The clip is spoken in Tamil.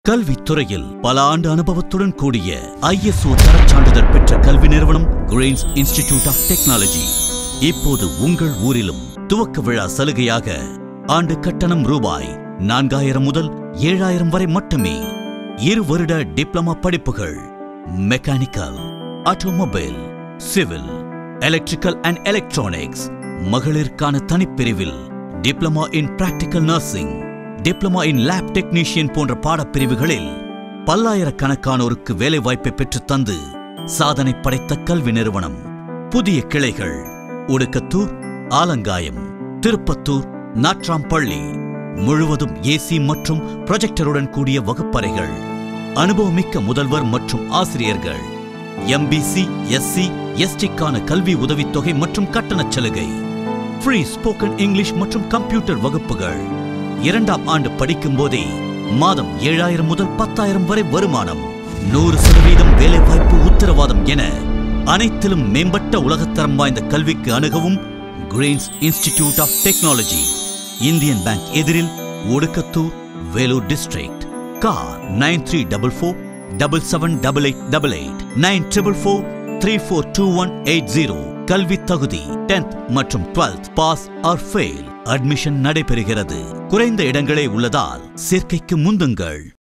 கல்வித்துறையில் பல ஆண்டு அனுபவத்துடன் கூடிய ஐஎஸ்ஓ தரச் சான்றிதழ் பெற்ற கல்வி நிறுவனம் கிரெயின்ஸ் இன்ஸ்டிடியூட் ஆஃப் டெக்னாலஜி இப்போது உங்கள் ஊரிலும் துவக்க விழா சலுகையாக ஆண்டு கட்டணம் ரூபாய் நான்காயிரம் முதல் ஏழாயிரம் வரை மட்டுமே இரு வருட டிப்ளமா படிப்புகள் mechanical automobile civil electrical and electronics மகளிருக்கான தனிப்பிரிவில் diploma in practical nursing diploma in lab technician போன்ற பாடப்பிரிவுகளில் பல்லாயிரக்கணக்கானோருக்கு வேலைவாய்ப்பை பெற்றுத் தந்து சாதனை படைத்த கல்வி நிறுவனம் புதிய கிளைகள் ஒடுக்கத்தூர் ஆலங்காயம் திருப்பத்தூர் நாட்ராம்பள்ளி முழுவதும் ஏசி மற்றும் ப்ரொஜெக்டருடன் கூடிய வகுப்பறைகள் அனுபவமிக்க முதல்வர் மற்றும் ஆசிரியர்கள் எம்பிசி எஸ்சி எஸ்டிக்கான கல்வி உதவித்தொகை மற்றும் கட்டணச் சலுகை ஃப்ரீ ஸ்போக்கன் இங்கிலீஷ் மற்றும் கம்ப்யூட்டர் வகுப்புகள் இரண்டாம் ஆண்டு படிக்கும் போதே மாதம் ஏழாயிரம் முதல் பத்தாயிரம் வரை வருமானம் நூறு சதவீதம் வேலைவாய்ப்பு உத்தரவாதம் என அனைத்திலும் மேம்பட்ட உலகத்தரம் வாய்ந்த கல்விக்கு அணுகவும் Greens Institute of Technology Indian Bank எதிரில் Odukkathur Vellore district call nine three double four double seven double eight double eight nine triple four three four two one eight zero கல்வி தகுதி டென்த் மற்றும் twelfth pass or fail admission நடைபெறுகிறது குறைந்த இடங்களே உள்ளதால் சேர்க்கைக்கு முந்துங்கள்